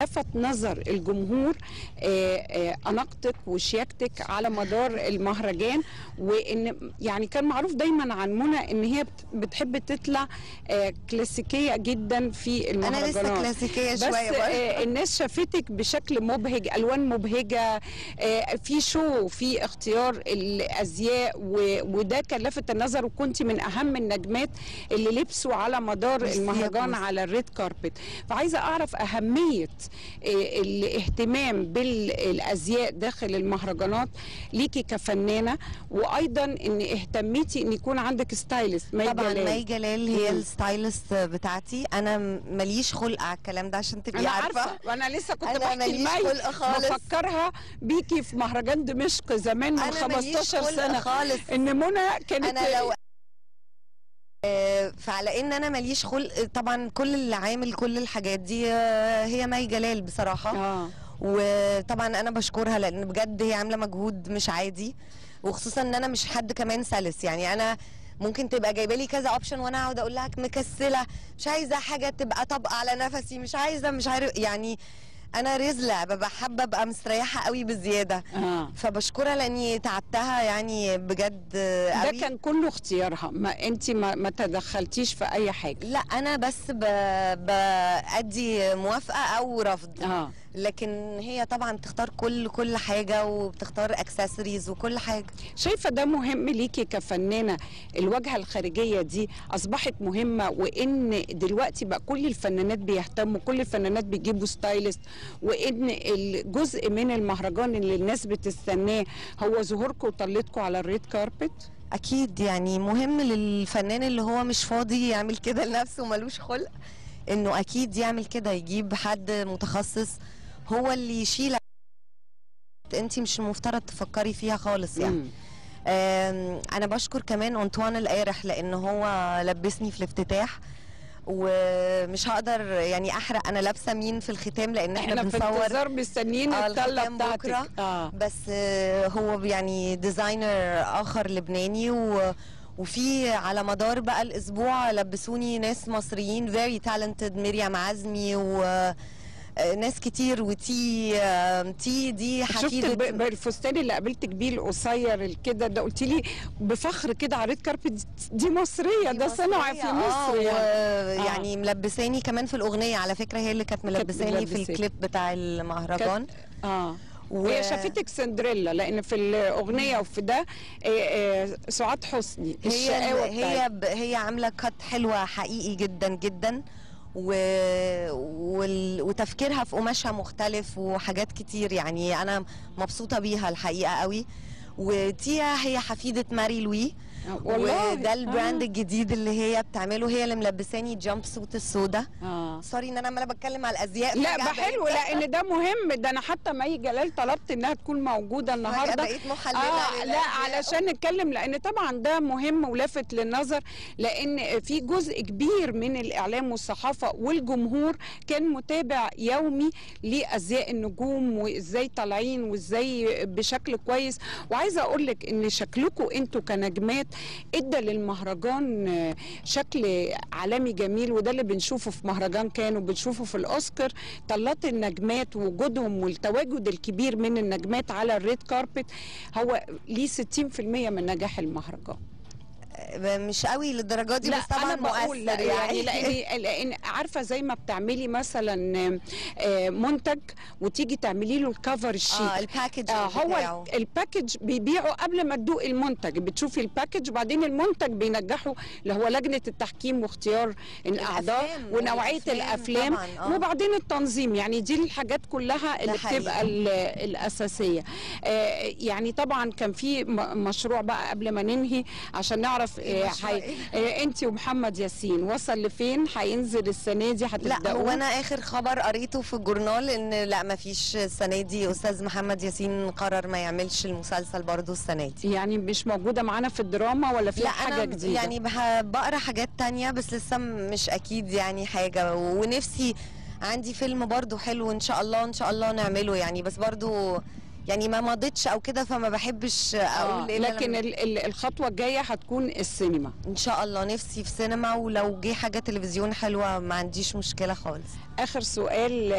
لفت نظر الجمهور آه، آه، اناقتك وشياكتك على مدار المهرجان وان يعني كان معروف دايما عن منى ان هي بت- بتحب تطلع آه، كلاسيكيه جدا في انا المهرجانات لسه كلاسيكيه بس شويه برضه آه، الناس شافتك بشكل مبهج الوان مبهجه آه، في شو في اختيار الازياء و- وده كان لفت النظر وكنت من اهم النجمات اللي لبسوا على مدار ميرسي يا المهرجان بوسي. على الريد كاربت فعايزه اعرف اهميه آه، الاهتمام بالازياء داخل المهرجانات ليكي كفنانه وايضا ان اهتميتي ان يكون عندك ستايلست مي طبعا جلال. مي جلال هي مم. الستايلست بتاعتي انا م- ماليش خلق على الكلام ده عشان تبقي انا عارفه عارفه وانا لسه كنت أنا بحكي ماليش لمي خلق خالص. بفكرها بيكي في مهرجان دمشق زمان من أنا ماليش 15 خلق سنه خالص. ان منى كانت انا لو آه، فعلى ان انا ماليش خلق طبعا كل اللي عامل كل الحاجات دي آه، هي مي جلال بصراحه اه وطبعا انا بشكرها لان بجد هي عامله مجهود مش عادي وخصوصا ان انا مش حد كمان سلس يعني انا ممكن تبقى جايبه لي كذا اوبشن وانا اقعد اقول لها مكسله مش عايزه حاجه تبقى طابقه على نفسي مش عايزه مش عارف يعني انا رزله ببقى حابه ابقى مستريحه قوي بزياده اه فبشكرها لاني تعبتها يعني بجد ده قوي كان كله اختيارها ما انت ما, ما تدخلتيش في اي حاجه لا انا بس ب... بادي موافقه او رفض اه لكن هي طبعا بتختار كل كل حاجه وبتختار اكسسوارز وكل حاجه شايفه ده مهم ليكي كفنانه الواجهه الخارجيه دي اصبحت مهمه وان دلوقتي بقى كل الفنانات بيهتموا كل الفنانات بيجيبوا ستايلست وان الجزء من المهرجان اللي الناس بتستناه هو ظهوركم وطلتكم على الريد كاربت اكيد يعني مهم للفنان اللي هو مش فاضي يعمل كده لنفسه ملوش خلق انه اكيد يعمل كده يجيب حد متخصص هو اللي يشيل انت مش المفترض تفكري فيها خالص يعني مم. آم، انا بشكر كمان انطوان القارح لان هو لبسني في الافتتاح ومش هقدر يعني احرق انا لابسه مين في الختام لان احنا, احنا في بنصور انتظار مستنيين آه، الطله الختام بتاعتك بكرة. اه بس آه، هو يعني ديزاينر اخر لبناني و وفي على مدار بقى الاسبوع لبسوني ناس مصريين فيري تالنتد مريم عزمي و آه، ناس كتير وتي آه، تي دي شفت حفيده الب- الفستان اللي قابلتك بيه القصير كده ده قلت لي بفخر كده على ريد كاربت دي مصريه ده صنع في مصر يعني يعني ملبساني كمان في الاغنيه على فكره هي اللي كانت ملبساني في ملبساك. الكليب بتاع المهرجان اه و- وهي شافتك سندريلا لان في الاغنيه وفي ده آه، آه، سعاد حسني هي الشقاوه هي بتاعتها. ب- هي عامله كات حلوه حقيقي جدا جدا و... وال... وتفكيرها في قماشها مختلف وحاجات كتير يعني انا مبسوطه بيها الحقيقه قوي وتيا هي حفيده ماري لوي آه، والله وده البراند آه. الجديد اللي هي بتعمله هي اللي ملبساني جامب سوت السودا آه. سوري ان انا عماله بتكلم على الازياء لا فجأة ده حلو بقيت- لان ده مهم ده انا حتى مي جلال طلبت انها تكون موجوده النهارده بقيت محللة آه لا للأزياء. علشان نتكلم لان طبعا ده مهم ولافت للنظر لان في جزء كبير من الاعلام والصحافه والجمهور كان متابع يومي لازياء النجوم وازاي طالعين وازاي بشكل كويس وعايزه اقول لك ان شكلكم انتوا كنجمات ادى للمهرجان آه، شكل عالمي جميل وده اللي بنشوفه في مهرجان كان وبنشوفه في الاوسكار طلات النجمات وجودهم والتواجد الكبير من النجمات على الريد كاربت هو ليه 60% من نجاح المهرجان مش قوي للدرجه دي لا بس طبعا انا بقول مؤثر لا يعني يعني لان لان عارفه زي ما بتعملي مثلا آه، منتج وتيجي تعملي له الكفر الشيك اه الباكج آه هو بتاعه. ال- الباكج بيبيعه قبل ما تدوق المنتج بتشوفي الباكج وبعدين المنتج بينجحه اللي هو لجنه التحكيم واختيار الاعضاء الأفلام ونوعيه والأفلام الافلام طبعاً، آه. وبعدين التنظيم يعني دي الحاجات كلها اللي حقيقي. بتبقى ال- الاساسيه آه يعني طبعا كان في م- مشروع بقى قبل ما ننهي عشان نعرف آه مشروع حي... إيه؟ آه انت ومحمد ياسين وصل لفين هينزل السنه دي لا هتبداوا هو انا اخر خبر قريته في الجورنال ان لا ما فيش السنه دي استاذ محمد ياسين قرر ما يعملش المسلسل برضو السنه دي يعني مش موجوده معانا في الدراما ولا في لا حاجه انا جديده يعني بح- بقرا حاجات تانية بس لسه مش اكيد يعني حاجه ونفسي عندي فيلم برضو حلو ان شاء الله ان شاء الله نعمله يعني بس برضو يعني ما مضيتش او كده فما بحبش آه اقول إيه إلا لكن لما- ال- ال- الخطوه الجايه هتكون السينما ان شاء الله نفسي في سينما ولو جه حاجه تلفزيون حلوه ما عنديش مشكله خالص اخر سؤال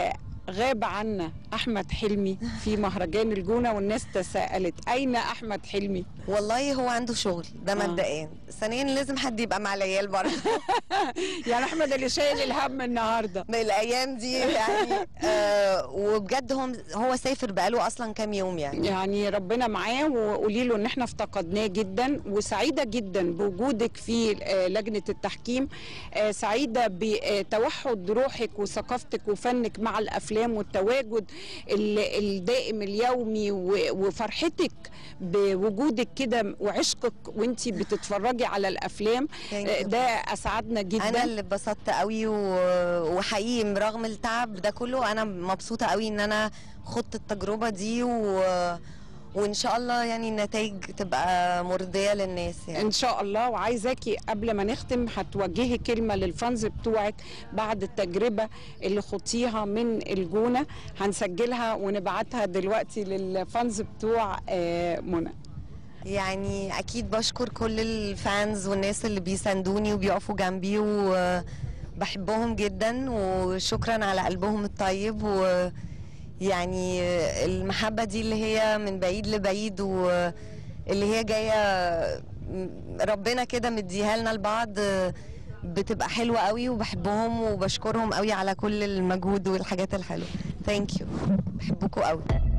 غاب عنا احمد حلمي في مهرجان الجونه والناس تساءلت اين احمد حلمي والله هو عنده شغل ده آه. مبدئيا ثانيا لازم حد يبقى مع العيال برضه يعني احمد اللي شايل الهم النهارده من الايام دي يعني آه وبجد هم هو سافر بقاله اصلا كام يوم يعني يعني ربنا معاه وقولي له ان احنا افتقدناه جدا وسعيده جدا بوجودك في آه، لجنه التحكيم آه، سعيده بتوحد روحك وثقافتك وفنك مع الافلام والتواجد ال- الدائم اليومي و- وفرحتك بوجودك كده وعشقك وانتي بتتفرجي على الافلام Thank آه، you. ده اسعدنا جدا انا اللي اتبسطت قوي و... وحقيقي رغم التعب ده كله انا مبسوطه قوي ان انا خدت التجربه دي و... وان شاء الله يعني النتائج تبقى مرضيه للناس يعني ان شاء الله وعايزاكي قبل ما نختم هتوجهي كلمه للفانز بتوعك بعد التجربه اللي خضتيها من الجونه هنسجلها ونبعتها دلوقتي للفانز بتوع آه، منى يعني اكيد بشكر كل الفانز والناس اللي بيساندوني وبيقفوا جنبي وبحبهم جدا وشكرا على قلبهم الطيب ويعني المحبة دي اللي هي من بعيد لبعيد واللي هي جاية ربنا كده مديها لنا لبعض بتبقى حلوة قوي وبحبهم وبشكرهم قوي على كل المجهود والحاجات الحلوة ثانك يو بحبكم قوي